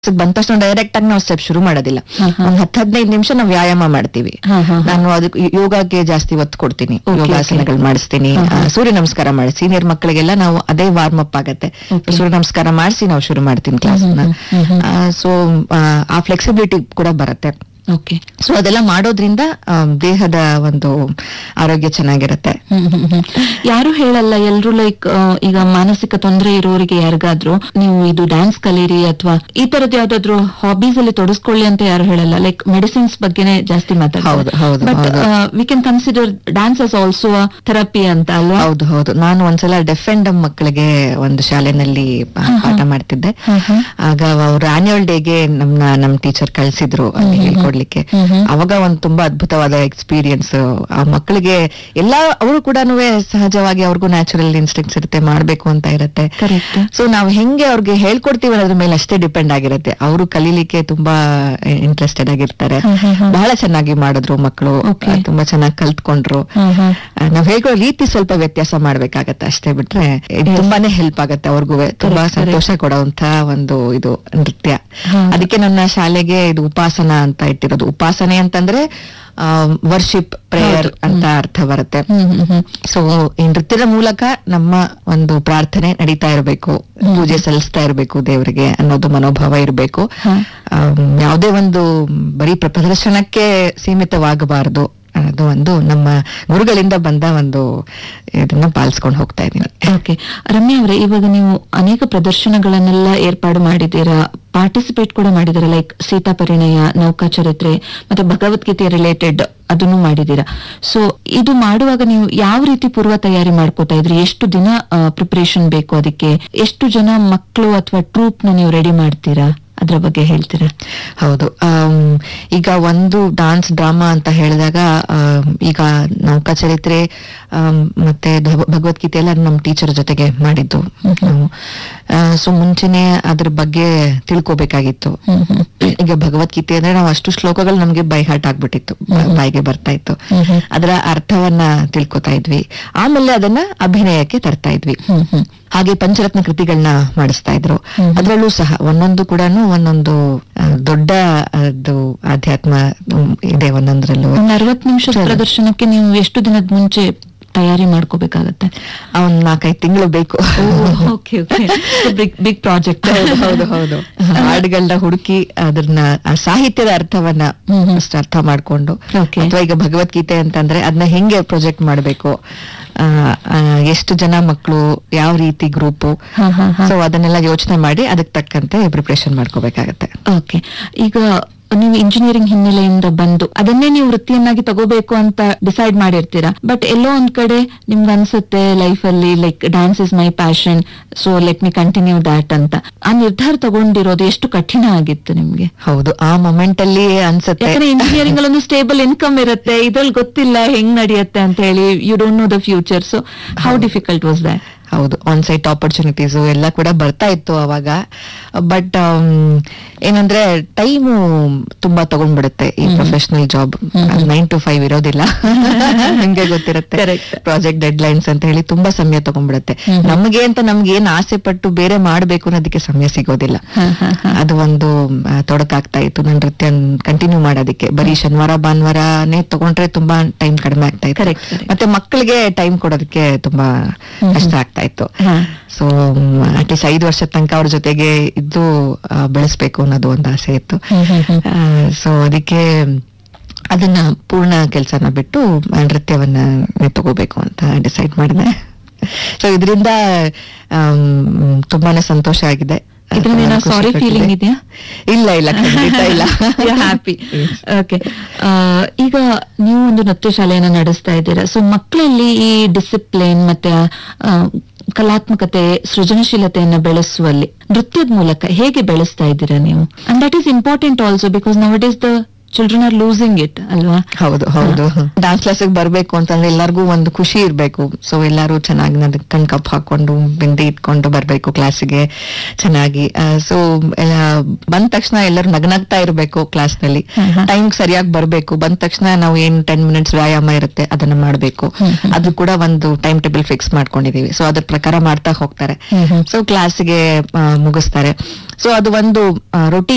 ಬಂದ ತಕ್ಷಣ ಡೈರೆಕ್ಟ್ ಆಗಿ ನಾವು ಸ್ಟೆಪ್ ಶುರು ಮಾಡೋದಿಲ್ಲ ಹಾ, ಹಾ. ಒಂದ್ ಹತ್ತು ಹದಿನೈದು ನಿಮಿಷ ನಾವು ವ್ಯಾಯಾಮ ಮಾಡ್ತೀವಿ ಹಾ, ಹಾ, ಹಾ. ನಾನು ಅದಕ್ಕೆ ಯೋಗಕ್ಕೆ ಜಾಸ್ತಿ ಒತ್ತು ಕೊಡ್ತೀನಿ Okay, ಯೋಗಾಸನಗಳು okay. ಮಾಡಿಸ್ತೀನಿ ಹಾ, ಹಾ. ಆ, ಸೂರ್ಯ ನಮಸ್ಕಾರ ಮಾಡಿ ಸೀನಿಯರ್ ಮಕ್ಕಳಿಗೆಲ್ಲ ನಾವು ಅದೇ ವಾರ್ಮ್ ಅಪ್ ಆಗತ್ತೆ Okay. ಸೂರ್ಯ ನಮಸ್ಕಾರ ಮಾಡಿಸಿ ನಾವು ಶುರು ಮಾಡ್ತೀನಿ ಕ್ಲಾಸ್ ಹ್ಮ್, ಹ್ಮ್, ಹ್ಮ್, ಹ್ಮ್. ಸೊ ಆ ಫ್ಲೆಕ್ಸಿಬಿಲಿಟಿ ಕೂಡ ಬರುತ್ತೆ ಓಕೆ ಸೊ ಅದೆಲ್ಲ ಮಾಡೋದ್ರಿಂದ ಆ, ದೇಹದ ಒಂದು ಆರೋಗ್ಯ ಚೆನ್ನಾಗಿರುತ್ತೆ ಹ್ಮ್ ಹ್ಮ್ ಹ್ಮ್. ಯಾರು ಹೇಳಲ್ಲ ಎಲ್ರು ಲೈಕ್ ಈಗ ಮಾನಸಿಕ ತೊಂದರೆ ಇರೋರಿಗೆ ಯಾರಿಗಾದ್ರೂ ನೀವು ಇದು ಡ್ಯಾನ್ಸ್ ಕಲೀರಿ ಅಥವಾ ಈ ತರದ್ ಯಾವ್ದಾದ್ರು ಹಾಬೀಸ್ ಅಲ್ಲಿ ತೊಡಸ್ಕೊಳ್ಳಿ ಅಂತ ಯಾರು ಹೇಳಲ್ಲ ಲೈಕ್ ಮೆಡಿಸಿನ್ಸ್ ಬಗ್ಗೆನೇ ಜಾಸ್ತಿ ಹೌದು, ಹೌದು, ಮಾತಾಡ್ತಾರೆ ಬಟ್ ಹೌದು. We can consider dance as also therapy ಅಂತ ಅಲ್ವಾ ಹೌದು ಹೌದು ನಾನು ಒಂದ್ಸಲ ಡೆಫ್ ಅಂಡ್ ಡಮ್ ಮಕ್ಕಳಿಗೆ ಒಂದು ಶಾಲೆನಲ್ಲಿ ಪಾ- ಹಾ, ಹಾ. ಪಾಠ ಮಾಡ್ತಿದ್ದೆ ಹಾ, ಹಾ. ಆಗ ಅವ್ರ ಆನ್ಯುವಲ್ ಡೇಗೆ ನಮ್ನ ನಮ್ ಟೀಚರ್ ಕಳ್ಸಿದ್ರು ಅಲ್ಲಿ ಹ್ಮ್ ಹ್ಮ್. ಹೇಳ್ಕೊಡ್ಲಿಕ್ಕೆ ಹ್ಮ್ ಹ್ಮ್. ಅವಾಗ ಒಂದು ತುಂಬಾ ಅದ್ಭುತವಾದ ಎಕ್ಸ್ಪೀರಿಯನ್ಸ್ ಆ ಮಕ್ಕಳಿಗೆ ಎಲ್ಲಾ ಅವರು ಕೂಡ ಸಹಜವಾಗಿ ಅವ್ರಿಗೂ ನ್ಯಾಚುರಲ್ ಇನ್ಸ್ಟಿಂಕ್ಟ್ಸ್ ಇರುತ್ತೆ ಮಾಡ್ಬೇಕು ಅಂತ ಇರುತ್ತೆ ಕರೆಕ್ಟ್ ಸೊ ನಾವು ಹೆಂಗೆ ಅವ್ರಿಗೆ ಹೇಳ್ಕೊಡ್ತೀವಿ ಅನ್ನೋದ್ರ ಮೇಲೆ ಅಷ್ಟೇ ಡಿಪೆಂಡ್ ಆಗಿರುತ್ತೆ ಅವರು ಕಲೀಲಿಕ್ಕೆ ತುಂಬಾ ಇಂಟ್ರೆಸ್ಟೆಡ್ ಆಗಿರ್ತಾರೆ ಹ್ಮ್ ಹ್ಮ್ ಹ್ಮ್. ಬಹಳ ಚೆನ್ನಾಗಿ ಮಾಡಿದ್ರು ಮಕ್ಕಳು Okay. ತುಂಬಾ ಚೆನ್ನಾಗಿ ಕಲ್ತ್ಕೊಂಡ್ರು ಹ್ಮ್ ಹ್ಮ್. ಆ, ನಾವ್ ಹೇಗೋ ರೀತಿ ಸ್ವಲ್ಪ ವ್ಯತ್ಯಾಸ ಮಾಡ್ಬೇಕಾಗತ್ತೆ ಅಷ್ಟೇ ಬಿಟ್ರೆ ಇದು ತುಂಬಾನೇ ಹೆಲ್ಪ್ ಆಗತ್ತೆ ಅವ್ರಿಗೂ ತುಂಬಾ Correct, ಸಂತೋಷ ಕೊಡುವಂತ ಒಂದು ಇದು ನೃತ್ಯ ಹಾ. ಅದಕ್ಕೆ ನನ್ನ ಶಾಲೆಗೆ ಇದು ಉಪಾಸನ ಅಂತ ಇಟ್ಟಿರೋದು ಉಪಾಸನೆ ಅಂತಂದ್ರೆ ವರ್ಷಿಪ್ ಪ್ರೇಯರ್ ಹೌದು. ಅಂತ ಅರ್ಥ ಬರುತ್ತೆ ಹ್ಮ್ ಹ್ಮ್ ಹ್ಮ್. ಸೊ ಈ ನೃತ್ಯದ ಮೂಲಕ ನಮ್ಮ ಒಂದು ಪ್ರಾರ್ಥನೆ ನಡೀತಾ ಇರಬೇಕು ಪೂಜೆ ಸಲ್ಲಿಸ್ತಾ ಇರಬೇಕು ದೇವರಿಗೆ ಅನ್ನೋದು ಮನೋಭಾವ ಇರಬೇಕು ಹಾ. ಯಾವುದೇ ಒಂದು ಬರೀ ಪ್ರ- ಪ್ರದರ್ಶನಕ್ಕೆ ಸೀಮಿತವಾಗಬಾರದು ಅನ್ನೋದು ಒಂದು ನಮ್ಮ ಗುರುಗಳಿಂದ ಬಂದ ಒಂದು ಇದನ್ನ ಪಾಲಿಸ್ಕೊಂಡು ಹೋಗ್ತಾ ಇದ್ದೀನಿ ಓಕೆ ರಮ್ಯಾ ಅವರೇ ಇವಾಗ ನೀವು ಅನೇಕ ಪ್ರದರ್ಶನಗಳನ್ನೆಲ್ಲ ಏರ್ಪಾಡು ಮಾಡಿದ್ದೀರಾ ಪಾರ್ಟಿಸಿಪೇಟ್ ಕೂಡ ಮಾಡಿದ್ದೀರಾ ಲೈಕ್ ಸೀತಾ ಪರಿಣಯ ನೌಕಾ ಚರಿತ್ರೆ ಮತ್ತೆ ಭಗವದ್ಗೀತೆ ರಿಲೇಟೆಡ್ ಅದನ್ನು ಮಾಡಿದ್ದೀರಾ ಸೊ ಇದು ಮಾಡುವಾಗ ನೀವು ಯಾವ ರೀತಿ ಪೂರ್ವ ತಯಾರಿ ಮಾಡ್ಕೋತಾ ಇದ್ರಿ ಎಷ್ಟು ದಿನ ಪ್ರಿಪರೇಷನ್ ಬೇಕು ಅದಕ್ಕೆ ಎಷ್ಟು ಜನ ಮಕ್ಕಳು ಅಥವಾ ಟ್ರೂಪ್ ನ ನೀವು ರೆಡಿ ಮಾಡ್ತೀರಾ ಅದ್ರ ಬಗ್ಗೆ ಹೇಳ್ತೀರಾ ಹೌದು ಆಮ್, ಈಗ ಒಂದು ಡಾನ್ಸ್ ಡ್ರಾಮಾ ಅಂತ ಹೇಳಿದಾಗ ಆಮ್, ಈಗ ನೌಕಾ ಚರಿತ್ರೆ ಆಮ್, ಮತ್ತೆ ಧ- ಭಗವದ್ಗೀತೆ ಎಲ್ಲ ನಮ್ಮ ಟೀಚರ್ ಜೊತೆಗೆ ಮಾಡಿದ್ದು ನಾವು ಸೊ ಮುಂಚೆನೆ ಅದ್ರ ಬಗ್ಗೆ ತಿಳ್ಕೊಬೇಕಾಗಿತ್ತು ಹ್ಮ್ ಹ್ಮ್. ಈಗ ಭಗವದ್ಗೀತೆ ಅಂದ್ರೆ ನಾವು ಅಷ್ಟು ಶ್ಲೋಕಗಳು ನಮ್ಗೆ ಬೈ ಹಾರ್ಟ್ ಆಗ್ಬಿಟ್ಟಿತ್ತು ಬ- ಬಾಯಿಗೆ ಬರ್ತಾ ಇತ್ತು ಹ್ಮ್ ಹ್ಮ್. ಅದರ ಅರ್ಥವನ್ನ ತಿಳ್ಕೊತಾ ಇದ್ವಿ ಆಮೇಲೆ ಅದನ್ನ ಅಭಿನಯಕ್ಕೆ ತರ್ತಾ ಇದ್ವಿ ಹ್ಮ್ ಹ್ಮ್. ಹಾಗೆ ಪಂಚರತ್ನ ಕೃತಿಗಳನ್ನ ಮಾಡಿಸ್ತಾ ಇದ್ರು ಹ್ಮ್. ಅದರಲ್ಲೂ ಸಹ ಒಂದೊಂದು ಕೂಡ ಒಂದೊಂದು ಆ, ದೊಡ್ಡ ಅದು ಆಧ್ಯಾತ್ಮ ಉಮ್, ಇದೆ ಒಂದೊಂದ್ರಲ್ಲೂ ಒಂದ್ ಅರವತ್ ನಿಮಿಷದ ಸರಿ. ಪ್ರದರ್ಶನಕ್ಕೆ ನೀವು ಎಷ್ಟು ದಿನದ ಮುಂಚೆ ತಯಾರಿ ಮಾಡ್ಕೋಬೇಕಾಗತ್ತೆ ಒಂದ್ ನಾಲ್ಕೈದು ತಿಂಗಳು ಬೇಕು okay okay big big project ಹೌದು ಹೌದು ಹೌದು ಹಾಡುಗಳನ್ನ ಹುಡುಕಿ ಅದನ್ನ ಆ ಸಾಹಿತ್ಯದ ಅರ್ಥವನ್ನ ಹ್ಮ್ ಹ್ಮ್. ಅಷ್ಟು ಅರ್ಥ ಮಾಡ್ಕೊಂಡು Okay. ಅಥವಾ ಈಗ ಭಗವದ್ಗೀತೆ ಅಂತಂದ್ರೆ ಅದನ್ನ ಹೆಂಗೆ ಪ್ರೊಜೆಕ್ಟ್ ಮಾಡ್ಬೇಕು ಆ, ಆ, ಎಷ್ಟು ಜನ ಮಕ್ಕಳು ಯಾವ ರೀತಿ ಗ್ರೂಪ್ ಹಾ, ಹಾ, ಹಾ. ಸೊ ಅದನ್ನೆಲ್ಲ ಯೋಚನೆ ಮಾಡಿ ಅದಕ್ಕೆ ತಕ್ಕಂತೆ ಪ್ರಿಪ್ರೇಷನ್ ಮಾಡ್ಕೋಬೇಕಾಗತ್ತೆ ಓಕೆ ಈಗ ನೀವು ಇಂಜಿನಿಯರಿಂಗ್ ಹಿನ್ನೆಲೆಯಿಂದ ಬಂದು ಅದನ್ನೇ ನೀವು ವೃತ್ತಿಯನ್ನಾಗಿ ತಗೋಬೇಕು ಅಂತ ಡಿಸೈಡ್ ಮಾಡಿರ್ತೀರಾ ಬಟ್ ಎಲ್ಲೋ ಒಂದ್ ಕಡೆ ನಿಮ್ಗೆ ಅನ್ಸುತ್ತೆ ಲೈಫ್ ಅಲ್ಲಿ like dance is my passion so let me continue that ಅಂತ ಆ ನಿರ್ಧಾರ ತಗೊಂಡಿರೋದು ಎಷ್ಟು ಕಠಿಣ ಆಗಿತ್ತು ನಿಮ್ಗೆ ಹೌದು ಆ ಮೊಮೆಂಟ್ ಅಲ್ಲಿ ಅನ್ಸುತ್ತೆ ಯಾಕಂದ್ರೆ ಇಂಜಿನಿಯರಿಂಗ್ ಅಲ್ಲಿ ಒಂದು ಸ್ಟೇಬಲ್ ಇನ್ಕಮ್ ಇರುತ್ತೆ ಇದ್ರಲ್ಲಿ ಗೊತ್ತಿಲ್ಲ ಹೆಂಗ್ ನಡೆಯುತ್ತೆ ಅಂತ ಹೇಳಿ you don't know the future so how difficult was that ಹೌದು ಆನ್ ಸೈಟ್ ಆಪರ್ಚುನಿಟೀಸ್ ಎಲ್ಲ ಕೂಡ ಬರ್ತಾ ಇತ್ತು ಅವಾಗ ಬಟ್ ಏನಂದ್ರೆ ಟೈಮು ತುಂಬಾ ತಗೊಂಡ್ಬಿಡುತ್ತೆ ಈ hmm. Professional job hmm. Nine to five ಇರೋದಿಲ್ಲ ಹಂಗೆ ಗೊತ್ತಿರುತ್ತೆ Correct. ಪ್ರಾಜೆಕ್ಟ್ ಡೆಡ್ ಲೈನ್ಸ್ ಅಂತ ಹೇಳಿ ತುಂಬಾ ಸಮಯ ತಗೊಂಡ್ಬಿಡುತ್ತೆ ಹ್ಮ್. ನಮಗೆ ಅಂತ ನಮ್ಗೆ ಏನ್ ಆಸೆ ಪಟ್ಟು ಬೇರೆ ಮಾಡ್ಬೇಕು ಅನ್ನೋದಕ್ಕೆ ಸಮಯ ಸಿಗೋದಿಲ್ಲ ಹಾ, ಹಾ, ಹಾ. ಅದು ಒಂದು ಆ, ತೊಡಕಾಗ್ತಾ ಇತ್ತು ನನ್ನ ನೃತ್ಯ ಕಂಟಿನ್ಯೂ ಮಾಡೋದಕ್ಕೆ ಬರೀ ಶನಿವಾರ ಭಾನುವಾರನೇ ತಗೊಂಡ್ರೆ ತುಂಬಾ ಟೈಮ್ ಕಡಿಮೆ ಆಗ್ತಾ ಇತ್ತು Correct, correct. ಮತ್ತೆ ಮಕ್ಕಳಿಗೆ ಟೈಮ್ ಕೊಡೋದಕ್ಕೆ ತುಂಬಾ ಹ್ಮ್. ಕಷ್ಟ ಆಗ್ತಾ ಇತ್ತು ಹಾ. ಸೊ ಅಟ್ಲೀಸ್ಟ್ ಐದು ವರ್ಷದ ತನಕ ಅವ್ರ ಜೊತೆಗೆ ಇದ್ದು ಆ, ಬೆಳೆಸ್ಬೇಕು ಅನ್ನೋದು ಒಂದು ಆಸೆ ಇತ್ತು ಹ್ಮ್, ಹ್ಮ್, ಹ್ಮ್. ಸೊ ಅದಕ್ಕೆ ಅದನ್ನ ಪೂರ್ಣ ಕೆಲಸನ ಬಿಟ್ಟು ಆ, ನೃತ್ಯವನ್ನ ತಗೋಬೇಕು ಅಂತ ಡಿಸೈಡ್ ಮಾಡಿದೆ ಸೊ ಇದರಿಂದ ತುಂಬಾನೇ ಸಂತೋಷ ಆಗಿದೆ ಇದ್ರಿಂದ ಏನೋ ಖುಷಿ ಸಾರಿ ಪಟ್ಟಿದೆ. ಫೀಲಿಂಗ್ ಇದೆಯಾ ಇಲ್ಲ ಇಲ್ಲ ಖಂಡಿತ ಇಲ್ಲ ಹ್ಯಾಪಿ Yes. ಓಕೆ ಈಗ ನೀವು ಒಂದು ನೃತ್ಯ ಶಾಲೆಯನ್ನ ನಡೆಸ್ತಾ ಇದ್ದೀರಾ ಸೊ ಮಕ್ಕಳಲ್ಲಿ ಈ ಡಿಸಿಪ್ಲಿನ್ ಮತ್ತೆ ಆ, ಕಲಾತ್ಮಕತೆ ಸೃಜನಶೀಲತೆಯನ್ನ ಬೆಳೆಸುವಲ್ಲಿ ನೃತ್ಯದ ಮೂಲಕ ಹೇಗೆ ಬೆಳೆಸ್ತಾ ಇದ್ದೀರಾ ನೀವು and that is important also because now it is the children are losing it ಅಲ್ವಾ ಹೌದು ಹೌದು ಡಾನ್ಸ್ ಕ್ಲಾಸ್ ಬರ್ಬೇಕು ಅಂತಂದ್ರೆ ಎಲ್ಲರಿಗೂ ಒಂದು ಖುಷಿ ಇರ್ಬೇಕು ಸೊ ಎಲ್ಲರೂ ಚೆನ್ನಾಗಿ ನನ್ ಕಣ್ ಕಪ್ ಹಾಕೊಂಡು ಬಿಂದಿ ಇಟ್ಕೊಂಡು ಬರ್ಬೇಕು ಕ್ಲಾಸಿಗೆ ಚೆನ್ನಾಗಿ ಸೊ ಬಂದ ತಕ್ಷಣ ಎಲ್ಲರೂ ನಗನಗ್ತಾ ಇರ್ಬೇಕು ಕ್ಲಾಸ್ ನಲ್ಲಿ ಹ್ಮ್ ಹ್ಮ್. ಟೈಮ್ ಸರಿಯಾಗಿ ಬರ್ಬೇಕು ಬಂದ ತಕ್ಷಣ ನಾವು ಏನ್ ಟೆನ್ ಮಿನಿಟ್ಸ್ ವ್ಯಾಯಾಮ ಇರುತ್ತೆ ಅದನ್ನ ಮಾಡ್ಬೇಕು ಹ್ಮ್ ಹ್ಮ್. ಅದು ಕೂಡ ಒಂದು ಟೈಮ್ ಟೇಬಲ್ ಫಿಕ್ಸ್ ಮಾಡ್ಕೊಂಡಿದೀವಿ ಸೊ ಅದ್ರ ಪ್ರಕಾರ ಮಾಡ್ತಾ ಹೋಗ್ತಾರೆ ಹ್ಮ್ ಹ್ಮ್. ಸೊ ಕ್ಲಾಸ್ಗೆ ಮುಗಿಸ್ತಾರೆ ಸೊ ಅದು ಒಂದು ರೊಟೀನ್